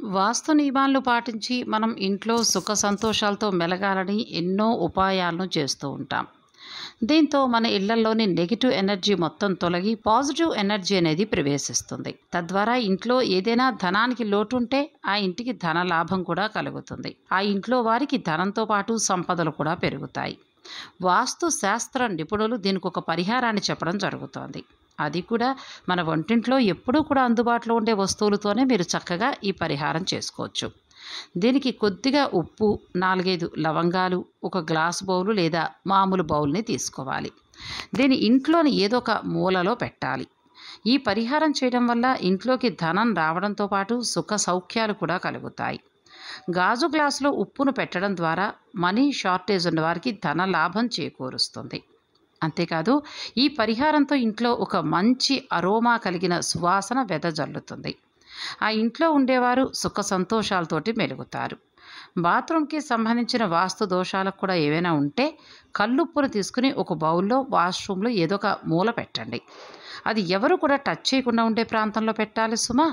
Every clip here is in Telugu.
వాస్తు నియమాలను పాటించి మనం ఇంట్లో సుఖ సంతోషాలతో మెలగాలని ఎన్నో ఉపాయాలను చేస్తూ ఉంటాం దీంతో మన ఇళ్లలోని నెగిటివ్ ఎనర్జీ మొత్తం తొలగి పాజిటివ్ ఎనర్జీ అనేది ప్రవేశిస్తుంది తద్వారా ఇంట్లో ఏదైనా ధనానికి లోటు ఉంటే ఆ ఇంటికి ధన లాభం కూడా కలుగుతుంది ఆ ఇంట్లో వారికి ధనంతో పాటు సంపదలు కూడా పెరుగుతాయి వాస్తు శాస్త్ర నిపుణులు దీనికి ఒక పరిహారాన్ని చెప్పడం జరుగుతోంది అది కూడా మన వంటింట్లో ఎప్పుడూ కూడా అందుబాటులో ఉండే వస్తువులతోనే మీరు చక్కగా ఈ పరిహారం చేసుకోవచ్చు దీనికి కొద్దిగా ఉప్పు నాలుగైదు లవంగాలు ఒక గ్లాస్ బౌలు లేదా మామూలు బౌల్ని తీసుకోవాలి దీని ఇంట్లోని ఏదో ఒక మూలలో పెట్టాలి ఈ పరిహారం చేయడం వల్ల ఇంట్లోకి ధనం రావడంతో పాటు సుఖ సౌఖ్యాలు కూడా కలుగుతాయి గాజు గ్లాసులో ఉప్పును పెట్టడం ద్వారా మనీ షార్టేజ్ ఉన్న వారికి ధన లాభం చేకూరుస్తుంది అంతేకాదు ఈ పరిహారంతో ఇంట్లో ఒక మంచి అరోమా కలిగిన సువాసన వెదజల్లుతుంది ఆ ఇంట్లో ఉండేవారు సుఖ సంతోషాలతోటి మెలుగుతారు బాత్రూమ్కి సంబంధించిన వాస్తు దోషాలకు కూడా ఏవైనా ఉంటే కల్లుప్పును తీసుకుని ఒక బౌల్లో వాష్రూమ్లో ఏదో ఒక మూల పెట్టండి అది ఎవరు కూడా టచ్ చేయకుండా ఉండే ప్రాంతంలో పెట్టాలి సుమా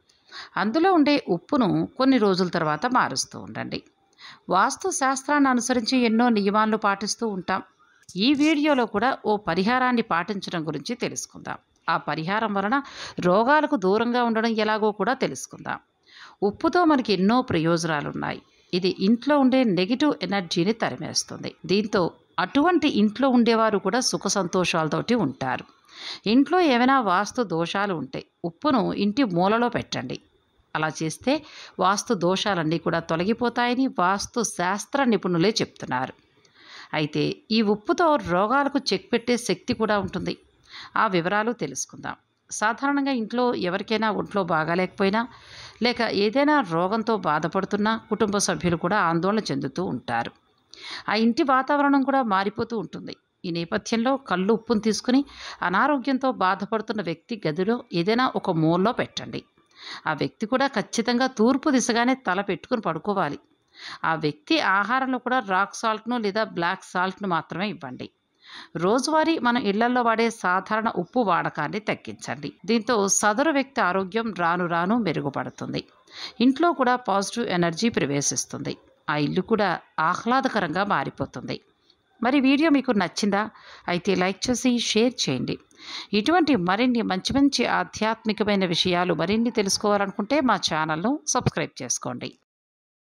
అందులో ఉండే ఉప్పును కొన్ని రోజుల తర్వాత మారుస్తూ ఉండండి వాస్తు శాస్త్రాన్ని అనుసరించి ఎన్నో నియమాలను పాటిస్తూ ఉంటాం ఈ వీడియోలో కూడా ఓ పరిహారాన్ని పాటించడం గురించి తెలుసుకుందాం ఆ పరిహారం వలన రోగాలకు దూరంగా ఉండడం ఎలాగో కూడా తెలుసుకుందాం ఉప్పుతో మనకి ఎన్నో ప్రయోజనాలు ఉన్నాయి ఇది ఇంట్లో ఉండే నెగిటివ్ ఎనర్జీని తరిమేస్తుంది దీంతో అటువంటి ఇంట్లో ఉండేవారు కూడా సుఖ సంతోషాలతోటి ఉంటారు ఇంట్లో ఏమైనా వాస్తు దోషాలు ఉంటే ఉప్పును ఇంటి మూలలో పెట్టండి అలా చేస్తే వాస్తు దోషాలన్నీ కూడా తొలగిపోతాయని వాస్తు శాస్త్ర నిపుణులే చెప్తున్నారు అయితే ఈ ఉప్పుతో రోగాలకు చెక్ పెట్టే శక్తి కూడా ఉంటుంది ఆ వివరాలు తెలుసుకుందాం సాధారణంగా ఇంట్లో ఎవరికైనా ఒంట్లో బాగాలేకపోయినా లేక ఏదైనా రోగంతో బాధపడుతున్నా కుటుంబ సభ్యులు కూడా ఆందోళన చెందుతూ ఉంటారు ఆ ఇంటి వాతావరణం కూడా మారిపోతూ ఉంటుంది ఈ నేపథ్యంలో కళ్ళు ఉప్పును తీసుకుని అనారోగ్యంతో బాధపడుతున్న వ్యక్తి గదిలో ఏదైనా ఒక మూలలో పెట్టండి ఆ వ్యక్తి కూడా ఖచ్చితంగా తూర్పు దిశగానే తల పెట్టుకుని పడుకోవాలి ఆ వ్యక్తి ఆహారంలో కూడా రాక్ సాల్ట్ను లేదా బ్లాక్ సాల్ట్ను మాత్రమే ఇవ్వండి రోజువారీ మనం ఇళ్లలో వాడే సాధారణ ఉప్పు వాడకాన్ని తగ్గించండి దీంతో సదరు వ్యక్తి ఆరోగ్యం రాను రాను మెరుగుపడుతుంది ఇంట్లో కూడా పాజిటివ్ ఎనర్జీ ప్రవేశిస్తుంది ఆ ఇల్లు కూడా ఆహ్లాదకరంగా మారిపోతుంది మరి వీడియో మీకు నచ్చిందా అయితే లైక్ చేసి షేర్ చేయండి ఇటువంటి మరిన్ని మంచి మంచి ఆధ్యాత్మికమైన విషయాలు మరిన్ని తెలుసుకోవాలనుకుంటే మా ఛానల్ను సబ్స్క్రైబ్ చేసుకోండి